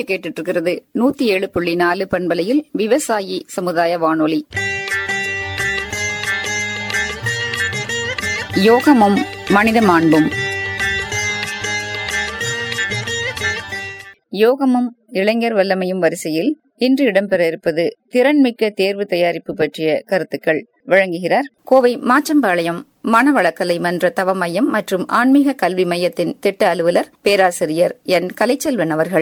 கேட்டுட்டு இருக்கிறது நூத்தி ஏழு புள்ளி நாலு பண்பலையில் விவசாயி சமுதாய வானொலி யோகமும் மனித மாண்பும் யோகமும் இளைஞர் வல்லமையும் வரிசையில் இன்று இடம்பெற இருப்பது திறன்மிக்க தேர்வு தயாரிப்பு பற்றிய கருத்துக்கள் வழங்குகிறார் கோவை மாச்சம்பாளையம் மனவளக்கலை மன்ற தவ மையம் மற்றும் ஆன்மீக கல்வி மையத்தின் திட்ட அலுவலர் பேராசிரியர் என் கலைச்செல்வன் அவர்கள்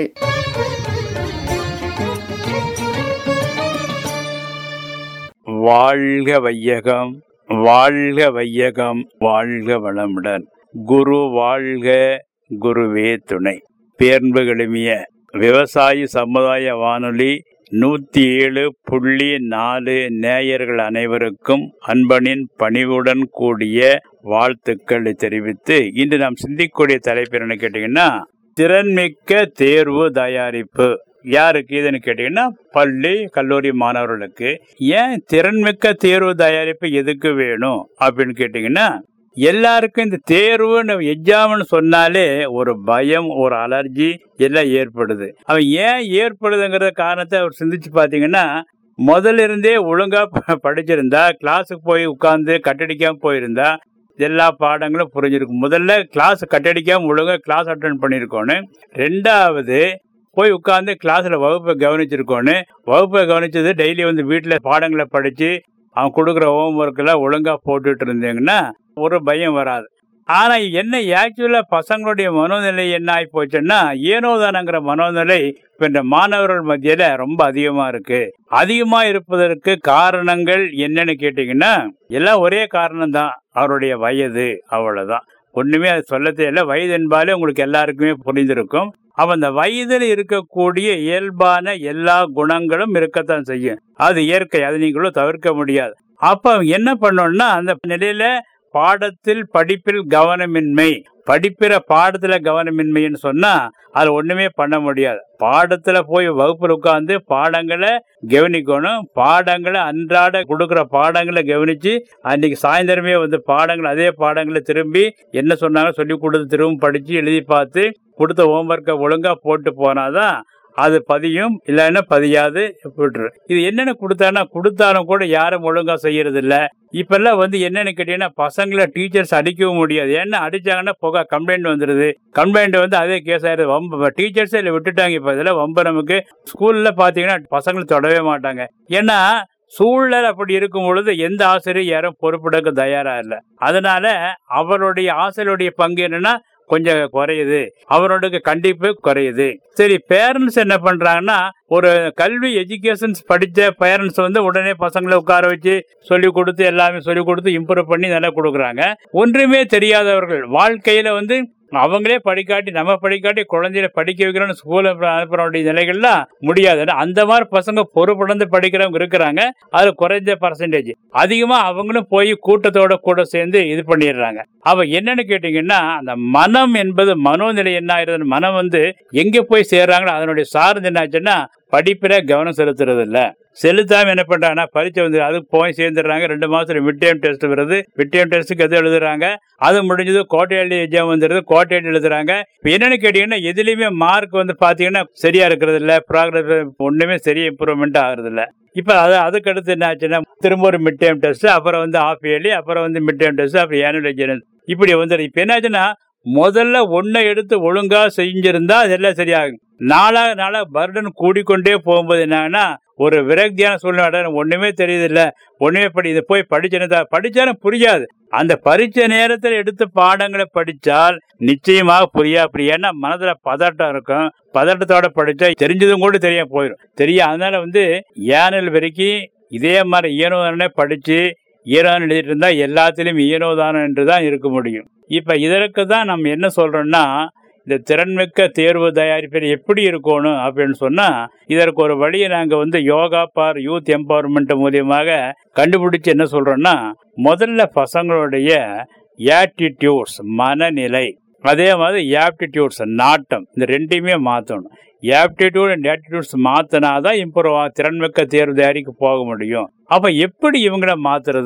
வாழ்க வையகம் வாழ்க வையகம் வாழ்க வளமுடன் குரு வாழ்க குருவே துணை பேர்புகளுமிய விவசாயி சமுதாய வானொலி நூத்தி ஏழு புள்ளி நாலு நேயர்கள் அனைவருக்கும் அன்பனின் பணிவுடன் கூடிய வாழ்த்துக்களை தெரிவித்து இன்று நாம் சிந்திக்கக்கூடிய தலைப்பு என்ன கேட்டீங்கன்னா திறன்மிக்க தேர்வு தயாரிப்பு யாருக்கு இதுன்னு கேட்டீங்கன்னா பள்ளி கல்லூரி மாணவர்களுக்கு ஏன் திறன்மிக்க தேர்வு தயாரிப்பு எதுக்கு வேணும் அப்படின்னு கேட்டீங்கன்னா எல்லாருக்கும் இந்த தேர்வுன்னு எக்ஸாம்னு சொன்னாலே ஒரு பயம் ஒரு அலர்ஜி எல்லாம் ஏற்படுது அவன் ஏன் ஏற்படுதுங்கிற காரணத்தை அவர் சிந்திச்சு பார்த்தீங்கன்னா முதல்ல இருந்தே ஒழுங்கா ப- படிச்சிருந்தா கிளாஸுக்கு போய் உட்கார்ந்து கட்டடிக்காம போயிருந்தா எல்லா பாடங்களும் புரிஞ்சிருக்கும் முதல்ல கிளாஸ் கட்டடிக்காம ஒழுங்கா கிளாஸ் அட்டன் பண்ணியிருக்கோன்னு ரெண்டாவது போய் உட்கார்ந்து கிளாஸ்ல வகுப்பை கவனிச்சிருக்கோன்னு வகுப்பை கவனிச்சது டெய்லி வந்து வீட்டில் பாடங்களை படிச்சு அவன் கொடுக்குற ஹோம்ஒர்க் எல்லாம் ஒழுங்கா போட்டுட்டு இருந்தீங்கன்னா ஒரு பயம் வராது ஆனா என்ன ஆக்சுவலா பசங்களுடைய மனோநிலை என்ன ஆகி போச்சுன்னா ஏனோதானங்கிற மனோநிலை இப்ப இந்த மாணவர்கள் மத்தியில ரொம்ப அதிகமா இருக்கு அதிகமா இருப்பதற்கு காரணங்கள் என்னன்னு கேட்டீங்கன்னா எல்லாம் ஒரே காரணம் தான் அவருடைய வயது அவ்வளவுதான் ஒண்ணுமே அது சொல்ல தெரியல வயது என்பாலே உங்களுக்கு எல்லாருக்குமே புரிந்திருக்கும் அப்ப அந்த வயதில் இருக்கக்கூடிய இயல்பான எல்லா குணங்களும் இருக்கத்தான் செய்யும் அது இயற்கை அதை நீங்களும் தவிர்க்க முடியாது அப்ப என்ன பண்ணணும்னா அந்த நிலையில பாடத்தில் படிப்பில் கவனமின்மை படிப்பிற பாடத்துல கவனமின்மைன்னு சொன்னா அது ஒண்ணுமே பண்ண முடியாது பாடத்துல போய் வகுப்பில் உட்கார்ந்து பாடங்களை கவனிக்கணும் பாடங்களை அன்றாட கொடுக்குற பாடங்களை கவனிச்சு அன்னைக்கு சாயந்தரமே வந்து பாடங்கள் அதே பாடங்களை திரும்பி என்ன சொன்னாங்க சொல்லி கொடுத்து திரும்ப படிச்சு எழுதி பார்த்து கொடுத்த ஹோம்ஒர்க்கை ஒழுங்கா போட்டு போனாதான் அது பதியும் இல்லைன்னா பதியாது விட்டுரு இது என்னென்ன கொடுத்தானா கொடுத்தாலும் கூட யாரும் ஒழுங்கா செய்யறது இல்ல இப்பெல்லாம் வந்து என்னன்னு கேட்டீங்கன்னா பசங்களை டீச்சர்ஸ் அடிக்கவும் முடியாது ஏன்னா அடிச்சாங்கன்னா புகை கம்ப்ளைண்ட் வந்துடுது கம்ப்ளைண்ட் வந்து அதே கேஸ் ஆயிருது வம்பு டீச்சர்ஸே இல்லை விட்டுட்டாங்க இப்போ இதில் வம்பு நமக்கு ஸ்கூல்ல பாத்தீங்கன்னா பசங்களை தொடவே மாட்டாங்க ஏன்னா சூழல் அப்படி இருக்கும் பொழுது எந்த ஆசிரியர் யாரும் பொறுப்பெடுக்க தயாரா இல்லை அதனால அவருடைய ஆசிரியருடைய பங்கு என்னன்னா கொஞ்சம் குறையுது அவரோட கண்டிப்பு குறையுது சரி பேரண்ட்ஸ் என்ன பண்றாங்கன்னா ஒரு கல்வி எஜுகேஷன்ஸ் படித்த பேரண்ட்ஸ் வந்து உடனே பசங்களை உட்கார வச்சு சொல்லி கொடுத்து எல்லாமே சொல்லி கொடுத்து இம்ப்ரூவ் பண்ணி நல்லா கொடுக்குறாங்க ஒன்றுமே தெரியாதவர்கள் வாழ்க்கையில வந்து அவங்களே படிக்காட்டி நம்ம படிக்காட்டி குழந்தைகளை படிக்க வைக்கிறோம்னு ஸ்கூல்ல அனுப்புற வேண்டிய நிலைகள்லாம் முடியாது ஏன்னா அந்த மாதிரி பசங்க பொறுப்புணர்ந்து படிக்கிறவங்க இருக்கிறாங்க அது குறைஞ்ச பர்சன்டேஜ் அதிகமா அவங்களும் போய் கூட்டத்தோட கூட சேர்ந்து இது பண்ணிடுறாங்க அவ என்னன்னு கேட்டீங்கன்னா அந்த மனம் என்பது மனோநிலை என்ன ஆயிருது மனம் வந்து எங்க போய் சேர்றாங்களோ அதனுடைய சார்ந்து என்ன ஆச்சுன்னா படிப்புல கவனம் செலுத்துறது இல்ல செலுத்தாம என்ன பண்றாங்கன்னா பரீட்சை வந்து அதுக்கு போய் சேர்ந்துடுறாங்க ரெண்டு மாசத்துல மிட் டைம் டெஸ்ட் வருது மிட் டைம் டெஸ்ட்டுக்கு எது எழுதுறாங்க அது முடிஞ்சது கோட்டையாளி எக்ஸாம் வந்துருது கோட்டையாளி எழுதுறாங்க இப்ப என்னன்னு கேட்டீங்கன்னா எதுலயுமே மார்க் வந்து பாத்தீங்கன்னா சரியா இருக்கிறது இல்ல ப்ராக்ரஸ் ஒண்ணுமே சரியா இம்ப்ரூவ்மெண்ட் ஆகுறது இல்ல இப்ப அது அதுக்கு அடுத்து என்ன ஆச்சுன்னா திரும்ப ஒரு மிட் டைம் டெஸ்ட் அப்புறம் வந்து ஆஃப் இயர்லி அப்புறம் வந்து மிட் டைம் டெஸ்ட் அப்புறம் ஆனுவல் எக்ஸாம் இப்படி வந்து இப்ப என்னாச்சுன்னா முதல்ல ஒன்றை எடுத்து ஒழுங்கா செஞ்சிருந்தா அதெல்லாம் சரியாகும் நாளா நாளா பர்டன் கூடிக்கொண்டே போகும்போது என்னன்னா ஒரு விரக்தியான சூழ்நிலை ஒண்ணுமே தெரியுது இல்ல ஒண்ணுமே படி இதை போய் படிச்சா படிச்சாலும் புரியாது அந்த பரீட்சை நேரத்தில் எடுத்து பாடங்களை படிச்சால் நிச்சயமாக புரியா அப்படி ஏன்னா மனதுல பதட்டம் இருக்கும் பதட்டத்தோட படிச்சா தெரிஞ்சதும் கூட தெரிய போயிடும் தெரிய அதனால வந்து ஏனல் வரைக்கும் இதே மாதிரி ஈனோதானே படிச்சு ஈரோதானம் எழுதிட்டு இருந்தா எல்லாத்திலும் ஈனோதானம் என்று தான் இருக்க முடியும் இப்ப இதற்கு தான் நம்ம என்ன சொல்றோம்னா இந்த திறன்மிக்க தேர்வு தயாரிப்பில் எப்படி இருக்கணும் அப்படின்னு சொன்னா இதற்கு ஒரு வழியை நாங்க வந்து யோகா பார் யூத் எம்பவர்மெண்ட் மூலியமாக கண்டுபிடிச்சு என்ன சொல்றோம்னா முதல்ல பசங்களுடைய ஆட்டிடியூட்ஸ் மனநிலை அதே மாதிரி ஆப்டிடியூட்ஸ் நாட்டம் இந்த ரெண்டையுமே மாற்றணும் ஆப்டிடியூட் அண்ட் ஆட்டிடியூட்ஸ் மாத்தினாதான் இம்ப்ரூவ் திறன்மிக்க தேர்வு தயாரிக்க போக முடியும் அப்ப எப்படி இவங்கள மாத்துறது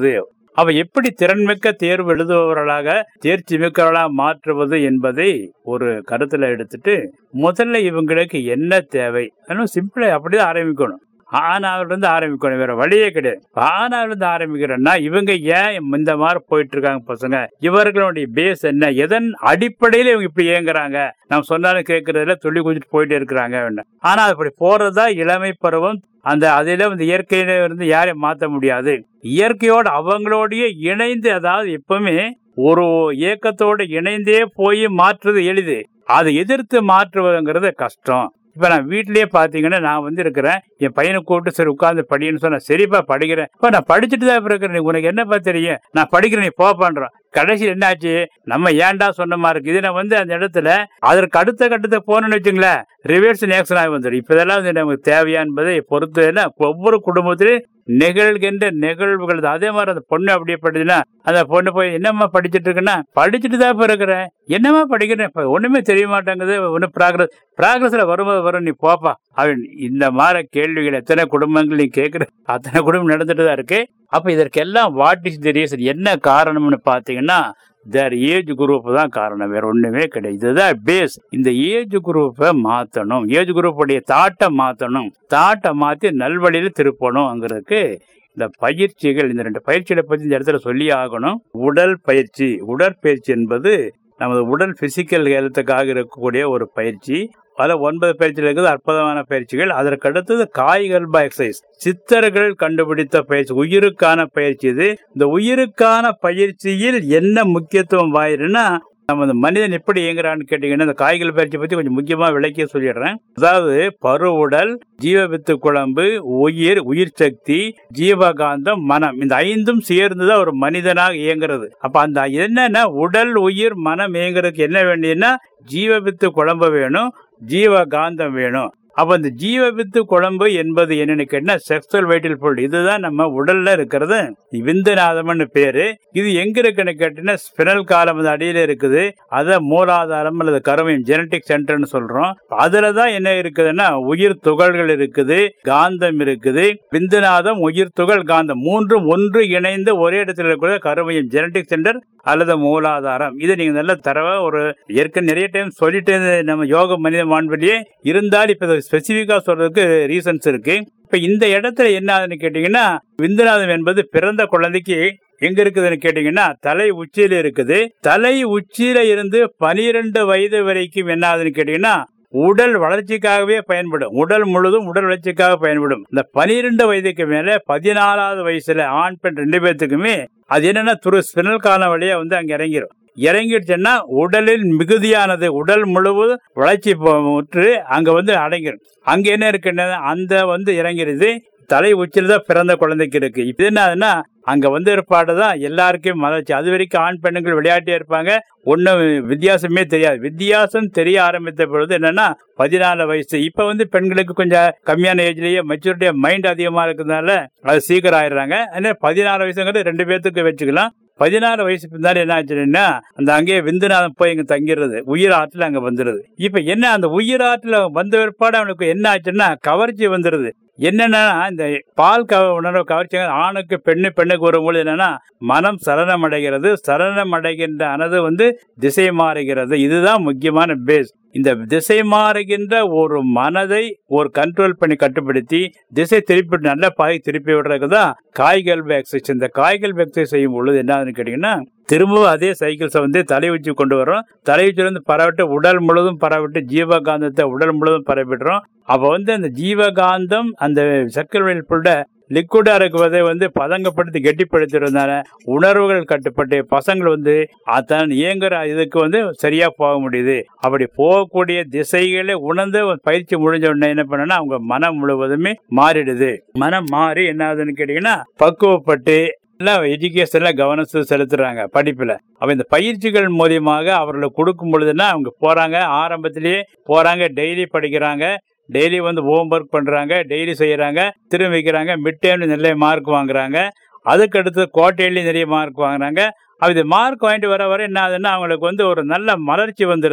அவ எப்படி திறன்மிக்க தேர்வு எழுதுபவர்களாக தேர்ச்சி மிக்கவர்களாக மாற்றுவது என்பதை ஒரு கருத்துல எடுத்துட்டு முதல்ல இவங்களுக்கு என்ன தேவை சிம்பிளா அப்படிதான் ஆரம்பிக்கணும் ஆனாவிலிருந்து ஆரம்பிக்கணும் வேற வழியே கிடையாது ஆனாவிலிருந்து ஆரம்பிக்கிறேன்னா இவங்க ஏன் இந்த மாதிரி போயிட்டு இருக்காங்க பசங்க இவர்களுடைய பேஸ் என்ன எதன் அடிப்படையில இவங்க இப்படி இயங்குறாங்க நம்ம சொன்னாலும் கேட்கறதுல துள்ளி குதிச்சுட்டு போயிட்டே இருக்கிறாங்க ஆனா அப்படி போறதா இளமை பருவம் அந்த அதில வந்து இயற்கையில இருந்து யாரையும் மாத்த முடியாது இயற்கையோட அவங்களோடய இணைந்து அதாவது எப்பவுமே ஒரு இயக்கத்தோட இணைந்தே போய் மாற்றுறது எளிது அதை எதிர்த்து மாற்றுவதுங்கிறது கஷ்டம் இப்ப நான் வீட்லயே பாத்தீங்கன்னா நான் வந்து இருக்கிறேன் என் பையனை கூப்பிட்டு சரி உட்கார்ந்து படின்னு சொன்னா சரிப்பா படிக்கிறேன் இப்ப நான் படிச்சுட்டு தான் இருக்கிறேன் உனக்கு என்னப்பா தெரியும் நான் படிக்கிறேன் நீ போப்பான்றோம் கடைசியில் என்ன ஆச்சு நம்ம ஏன்டா சொன்ன மாதிரி இருக்கு இது நான் வந்து அந்த இடத்துல அதற்கு அடுத்த கட்டத்தை போனோம்னு வச்சுங்களேன் ரிவர்ஸ் நேக்ஷன் ஆகி வந்துடும் இப்ப இதெல்லாம் வந்து நமக்கு தேவையா என்பதை பொறுத்து ஒவ்வொரு குடும்பத்திலும் நிகழ்கின்ற நிகழ்வுகள் அதே மாதிரி அந்த பொண்ணு அப்படியே படிச்சுன்னா அந்த பொண்ணு போய் என்னம்மா படிச்சுட்டு இருக்குன்னா படிச்சுட்டு தான் இப்ப இருக்கிறேன் என்னம்மா படிக்கிறேன் இப்ப ஒண்ணுமே தெரிய மாட்டேங்குது ஒன்னும் ப்ராக்ரஸ் ப்ராக்ரஸ்ல வரும்போது வரும் நீ போப்பா அவன் இந்த மாதிரி கேள்விகள் எத்தனை குடும்பங்கள் நீ கேட்கிற அத்தனை குடும்பம் நடந்துட்டு தான் இருக்கு அப்ப இதற்கெல்லாம் வாட் இஸ் தி ரீசன் என்ன காரணம்னு பாத்தீங்கன்னா தேர் ஏஜ் குரூப் தான் காரணம் வேற ஒண்ணுமே கிடையாது இதுதான் பேஸ் இந்த ஏஜ் குரூப்பை மாத்தணும் ஏஜ் குரூப்புடைய தாட்டை மாத்தணும் தாட்டை மாத்தி நல்வழியில திருப்பணும்ங்கிறதுக்கு இந்த பயிற்சிகள் இந்த ரெண்டு பயிற்சிகளை பத்தி இந்த இடத்துல சொல்லி ஆகணும் உடல் பயிற்சி உடற்பயிற்சி என்பது நமது உடல் பிசிக்கல் ஹெல்த்துக்காக இருக்கக்கூடிய ஒரு பயிற்சி அதில் ஒன்பது பயிற்சிகள் இருக்குது அற்புதமான பயிற்சிகள் அதற்கு அடுத்தது காய்கல்பா எக்ஸசைஸ் சித்தர்கள் கண்டுபிடித்த பயிற்சி உயிருக்கான பயிற்சி இது இந்த உயிருக்கான பயிற்சியில் என்ன முக்கியத்துவம் வாயிருன்னா நம்ம இந்த மனிதன் எப்படி இயங்குறான்னு கேட்டீங்கன்னா இந்த காய்கறி பயிற்சி பத்தி கொஞ்சம் முக்கியமா விளக்கி சொல்லிடுறேன் அதாவது பருவுடல் ஜீவவித்து குழம்பு உயிர் உயிர் சக்தி ஜீவகாந்தம் மனம் இந்த ஐந்தும் சேர்ந்துதான் ஒரு மனிதனாக இயங்குறது அப்ப அந்த என்னன்னா உடல் உயிர் மனம் இயங்குறதுக்கு என்ன வேண்டியன்னா ஜீவவித்து குழம்பு வேணும் ஜீவகாந்தம் வேணும் அப்ப இந்த ஜீவவித்து குழம்பு என்பது என்னன்னு கேட்டா செக்ஸுவல் வைட்டல் ஃபுட் இதுதான் நம்ம உடல்ல இருக்கிறது விந்துநாதம்னு பேரு இது எங்க இருக்குன்னு கேட்டீங்கன்னா ஸ்பினல் காலம் அந்த அடியில இருக்குது அத மூலாதாரம் அல்லது கருமையம் ஜெனட்டிக் சென்டர்னு சொல்றோம் அதுலதான் என்ன இருக்குதுன்னா உயிர் துகள்கள் இருக்குது காந்தம் இருக்குது விந்துநாதம் உயிர் துகள் காந்தம் மூன்றும் ஒன்று இணைந்து ஒரே இடத்துல இருக்கிற கருமையம் ஜெனட்டிக் சென்டர் அல்லது மூலாதாரம் இது நீங்க நல்ல தரவா ஒரு ஏற்கனவே நிறைய டைம் சொல்லிட்டு நம்ம யோக மனித மாண்புலயே இருந்தால் இப்ப ஸ்பெசிபிக்கா சொல்றதுக்கு ரீசன்ஸ் இருக்கு இப்ப இந்த இடத்துல என்ன ஆகுதுன்னு கேட்டீங்கன்னா விந்துநாதம் என்பது பிறந்த குழந்தைக்கு எங்க இருக்குதுன்னு கேட்டீங்கன்னா தலை உச்சியில இருக்குது தலை உச்சியில இருந்து பனிரெண்டு வயது வரைக்கும் என்ன ஆகுதுன்னு கேட்டீங்கன்னா உடல் வளர்ச்சிக்காகவே பயன்படும் உடல் முழுதும் உடல் வளர்ச்சிக்காக பயன்படும் இந்த பனிரெண்டு வயதுக்கு மேல பதினாலாவது வயசுல ஆண் பெண் ரெண்டு பேர்த்துக்குமே அது என்னன்னா துரு ஸ்பினல் காலம் வழியா வந்து அங்க இறங்கிடும் இறங்கிடுச்சுன்னா உடலில் மிகுதியானது உடல் முழுவதும் வளர்ச்சி முற்று அங்க வந்து அடங்கிடும் அங்க என்ன இருக்குன்னு அந்த வந்து இறங்கிடுது தலை உச்சியில் தான் பிறந்த குழந்தைக்கு இருக்கு இது என்னதுன்னா அங்க வந்து ஏற்பாடு தான் எல்லாருக்கும் மலர்ச்சி அது வரைக்கும் ஆண் பெண்ணுங்கள் விளையாட்டே இருப்பாங்க ஒன்றும் வித்தியாசமே தெரியாது வித்தியாசம் தெரிய ஆரம்பித்த பொழுது என்னன்னா பதினாலு வயசு இப்ப வந்து பெண்களுக்கு கொஞ்சம் கம்மியான ஏஜ்லயே மெச்சூரிட்டியா மைண்ட் அதிகமா இருக்கிறதுனால அது சீக்கிரம் ஆயிடுறாங்க அதனால பதினாலு வயசுங்கிறது ரெண்டு பேர்த்துக்கு வச்சுக்கலாம் பதினாறு வயசு பின்னாடி என்ன ஆச்சுன்னா அந்த அங்கேயே விந்துநாதம் போய் இங்க தங்கிடுறது உயிர் ஆற்றல் அங்க வந்துருது இப்ப என்ன அந்த உயிர் ஆற்றல வந்த பிற்பாடு அவனுக்கு என்ன ஆச்சுன்னா கவர்ச்சி வந்துருது என்னன்னா இந்த பால் கவ உணர்வு கவர்ச்சி ஆணுக்கு பெண்ணு பெண்ணுக்கு வரும்போது என்னன்னா மனம் சலனம் அடைகிறது சலனம் அடைகின்ற அனது வந்து திசை மாறுகிறது இதுதான் முக்கியமான பேஸ் இந்த திசை மாறுகின்ற ஒரு மனதை ஒரு கண்ட்ரோல் பண்ணி கட்டுப்படுத்தி திசை திருப்பி நல்ல பாய் திருப்பி விடுறதுக்கு தான் காய்கல் எக்ஸசைஸ் இந்த காய்கல் எக்ஸசைஸ் செய்யும் பொழுது என்னன்னு கேட்டீங்கன்னா திரும்பவும் அதே சைக்கிள்ஸை வந்து தலை வச்சு கொண்டு வரோம் தலை வச்சுலேருந்து பரவிட்டு உடல் முழுவதும் பரவிட்டு ஜீவகாந்தத்தை உடல் முழுவதும் பரவிடுறோம் அப்போ வந்து அந்த ஜீவகாந்தம் அந்த சர்க்கரை புள்ள லிக்விடா இருக்குவதை வந்து பதங்கப்படுத்தி கெட்டிப்படுத்துறதுனால உணர்வுகள் கட்டுப்பட்டு பசங்கள் வந்து தன் இயங்குற இதுக்கு வந்து சரியா போக முடியுது அப்படி போகக்கூடிய திசைகளை உணர்ந்து பயிற்சி முடிஞ்ச உடனே என்ன பண்ணனா அவங்க மனம் முழுவதுமே மாறிடுது மனம் மாறி என்ன ஆகுதுன்னு கேட்டீங்கன்னா பக்குவப்பட்டு எல்லாம் எஜுகேஷன்ல கவனம் செலுத்துறாங்க படிப்புல அப்ப இந்த பயிற்சிகள் மூலியமாக அவர்களுக்கு கொடுக்கும் பொழுதுன்னா அவங்க போறாங்க ஆரம்பத்திலேயே போறாங்க டெய்லி படிக்கிறாங்க டெய்லி வந்து ஹோம் ஒர்க் பண்றாங்க டெய்லி செய்யறாங்க திரும்பி வைக்கிறாங்க மிட் டைம்ல நிறைய மார்க் வாங்குறாங்க அதுக்கு அடுத்து குவார்டர்லி நிறைய மார்க் வாங்குறாங்க அது மார்க் வாங்கிட்டு வர வர என்ன ஆகுதுன்னா அவங்களுக்கு வந்து ஒரு நல்ல மலர்ச்சி வந்துடுது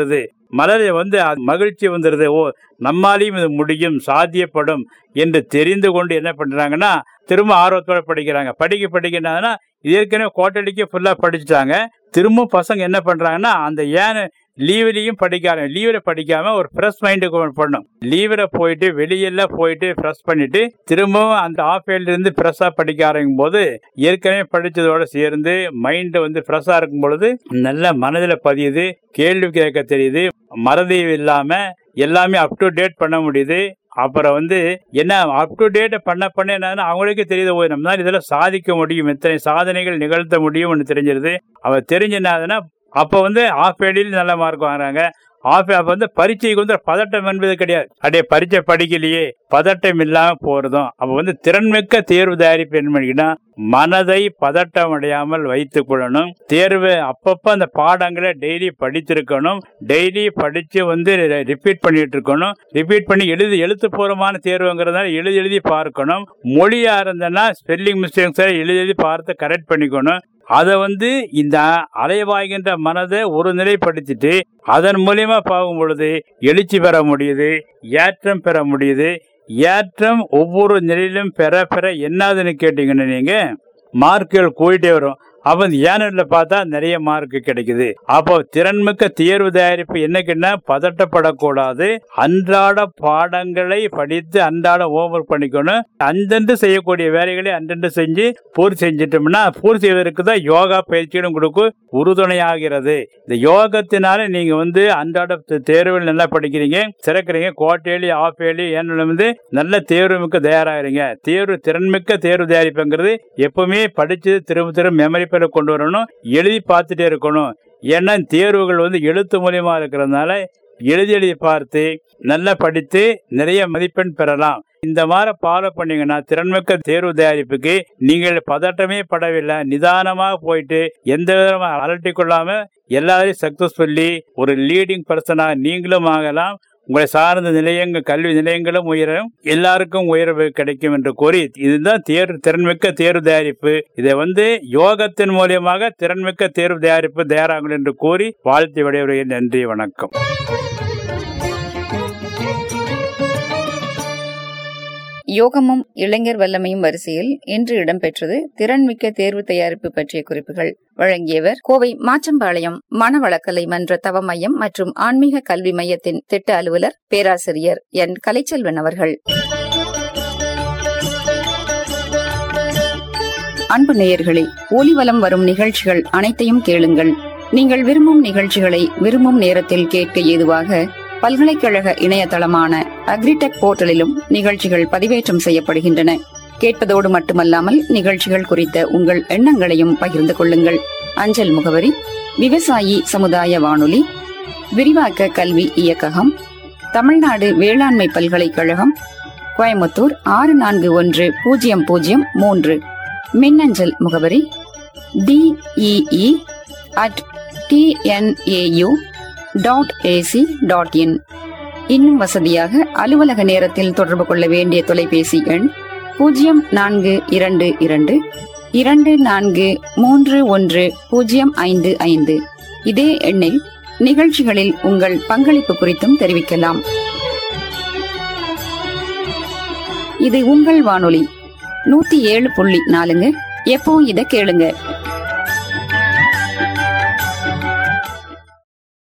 மனதில் வந்து அது மகிழ்ச்சி வந்துடுது ஓ நம்மாலையும் இது முடியும் சாத்தியப்படும் என்று தெரிந்து கொண்டு என்ன பண்றாங்கன்னா திரும்ப ஆர்வத்தோட படிக்கிறாங்க படிக்க படிக்கிறதுனா ஏற்கனவே கோட்டடிக்கு ஃபுல்லா படிச்சுட்டாங்க திரும்ப பசங்க என்ன பண்றாங்கன்னா அந்த ஏன் லீவ்லையும் படிக்காம லீவில் படிக்காம ஒரு ஃப்ரெஷ் மைண்டுக்கு பண்ணும் லீவில் போயிட்டு வெளியெல்லாம் போயிட்டு ஃப்ரெஷ் பண்ணிட்டு திரும்பவும் அந்த ஆஃப் இருந்து ஃப்ரெஷ்ஷாக படிக்க ஆரம்பிக்கும் போது ஏற்கனவே படித்ததோட சேர்ந்து மைண்டு வந்து ஃப்ரெஷ்ஷாக இருக்கும் பொழுது நல்ல மனதில் பதியுது கேள்வி கேட்க தெரியுது மறதி இல்லாமல் எல்லாமே அப் டு டேட் பண்ண முடியுது அப்புறம் வந்து என்ன அப் டு டேட் பண்ண பண்ண என்னன்னா அவங்களுக்கே தெரியுது ஓ நம்மளால இதெல்லாம் சாதிக்க முடியும் எத்தனை சாதனைகள் நிகழ்த்த முடியும்னு தெரிஞ்சிருது அவ தெரிஞ்ச என்னதுன்னா அப்போ வந்து ஆஃப் ஏடியில் நல்ல மார்க் வாங்குறாங்க ஆஃப் அப்போ வந்து பரீட்சைக்கு வந்து பதட்டம் என்பது கிடையாது அப்படியே பரீட்சை படிக்கலையே பதட்டம் இல்லாம போறதும் அப்போ வந்து திறன்மிக்க தேர்வு தயாரிப்பு என்ன பண்ணிக்கிட்டா மனதை பதட்டம் அடையாமல் வைத்துக் கொள்ளணும் தேர்வு அப்பப்போ அந்த பாடங்களை டெய்லி படித்திருக்கணும் டெய்லி படிச்சு வந்து ரிப்பீட் பண்ணிட்டு இருக்கணும் ரிப்பீட் பண்ணி எழுதி எழுத்துப்பூர்வமான தேர்வுங்கிறதுனால எழுதி எழுதி பார்க்கணும் மொழியா இருந்ததுன்னா ஸ்பெல்லிங் மிஸ்டேக்ஸ் எழுதி எழுதி பார்த்து கரெக்ட் பண்ணிக்கணும் அதை வந்து இந்த அலைவாய்கின்ற மனதை ஒரு நிலைப்படுத்திட்டு அதன் மூலியமா பார்க்கும் பொழுது எழுச்சி பெற முடியுது ஏற்றம் பெற முடியுது ஏற்றம் ஒவ்வொரு நிலையிலும் பெற பெற என்னதுன்னு கேட்டீங்கன்னா நீங்க மார்க்குகள் கூடிட்டே வரும் அப்போ இந்த ஏனரில் பார்த்தா நிறைய மார்க் கிடைக்குது அப்போ திறன்மிக்க தேர்வு தயாரிப்பு என்னக்குன்னா பதட்டப்படக்கூடாது அன்றாட பாடங்களை படித்து அன்றாட ஹோம்ஒர்க் பண்ணிக்கணும் அந்தன்று செய்யக்கூடிய வேலைகளை அன்றன்று செஞ்சு பூர்த்தி செஞ்சிட்டோம்னா பூர்த்தி செய்வதற்கு தான் யோகா பயிற்சிகளும் கொடுக்கும் உறுதுணையாகிறது இந்த யோகத்தினால நீங்க வந்து அன்றாட தேர்வில் நல்லா படிக்கிறீங்க சிறக்கிறீங்க கோட்டையிலி ஆஃப் ஏலி ஏனில் வந்து நல்ல தேர்வு மிக்க தயாராகிறீங்க தேர்வு திறன்மிக்க தேர்வு தயாரிப்புங்கிறது எப்பவுமே படிச்சு திரும்ப திரும்ப மெமரி பேரை கொண்டு வரணும் எழுதி பார்த்துட்டே இருக்கணும் ஏன்னா தேர்வுகள் வந்து எழுத்து மூலியமா இருக்கிறதுனால எழுதி எழுதி பார்த்து நல்லா படித்து நிறைய மதிப்பெண் பெறலாம் இந்த மாதிரி ஃபாலோ பண்ணீங்கன்னா திறன்மிக்க தேர்வு தயாரிப்புக்கு நீங்கள் பதட்டமே படவில்லை நிதானமாக போயிட்டு எந்த விதமாக அலட்டி கொள்ளாம எல்லாரையும் சக்சஸ்ஃபுல்லி ஒரு லீடிங் பர்சனாக நீங்களும் ஆகலாம் உங்களை சார்ந்த நிலையங்கள் கல்வி நிலையங்களும் உயரும் எல்லாருக்கும் உயர்வு கிடைக்கும் என்று கூறி இதுதான் தேர்வு திறன்மிக்க தேர்வு தயாரிப்பு இதை வந்து யோகத்தின் மூலியமாக திறன்மிக்க தேர்வு தயாரிப்பு தயாராகும் என்று கூறி வாழ்த்து விடையுறையின் நன்றி வணக்கம் யோகமும் இளைஞர் வல்லமையும் வரிசையில் இன்று இடம்பெற்றது திறன்மிக்க தேர்வு தயாரிப்பு பற்றிய குறிப்புகள் வழங்கியவர் கோவை மாச்சம்பாளையம் மனவளக்கலை மன்ற தவ மையம் மற்றும் ஆன்மீக கல்வி மையத்தின் திட்ட அலுவலர் பேராசிரியர் என் கலைச்செல்வன் அவர்கள் அன்பு நேயர்களே ஒலிவலம் வரும் நிகழ்ச்சிகள் அனைத்தையும் கேளுங்கள் நீங்கள் விரும்பும் நிகழ்ச்சிகளை விரும்பும் நேரத்தில் கேட்க ஏதுவாக பல்கலைக்கழக இணையதளமான அக்ரிடெக் போர்ட்டலிலும் நிகழ்ச்சிகள் பதிவேற்றம் செய்யப்படுகின்றன கேட்பதோடு மட்டுமல்லாமல் நிகழ்ச்சிகள் குறித்த உங்கள் எண்ணங்களையும் பகிர்ந்து கொள்ளுங்கள் அஞ்சல் முகவரி விவசாயி சமுதாய வானொலி விரிவாக்க கல்வி இயக்ககம் தமிழ்நாடு வேளாண்மை பல்கலைக்கழகம் கோயம்புத்தூர் ஆறு நான்கு ஒன்று பூஜ்ஜியம் பூஜ்ஜியம் மூன்று மின்னஞ்சல் முகவரி DEE at TNAU dot AC dot in இன்னும் வசதியாக அலுவலக நேரத்தில் தொடர்பு கொள்ள வேண்டிய தொலைபேசி எண் பூஜ்ஜியம் நான்கு இரண்டு இரண்டு இரண்டு நான்கு மூன்று ஒன்று பூஜ்ஜியம் ஐந்து ஐந்து இதே எண்ணில் நிகழ்ச்சிகளில் உங்கள் பங்களிப்பு குறித்தும் தெரிவிக்கலாம் இது உங்கள் வானொலி நூத்தி ஏழு புள்ளி நாலுங்க எப்போ இதை கேளுங்க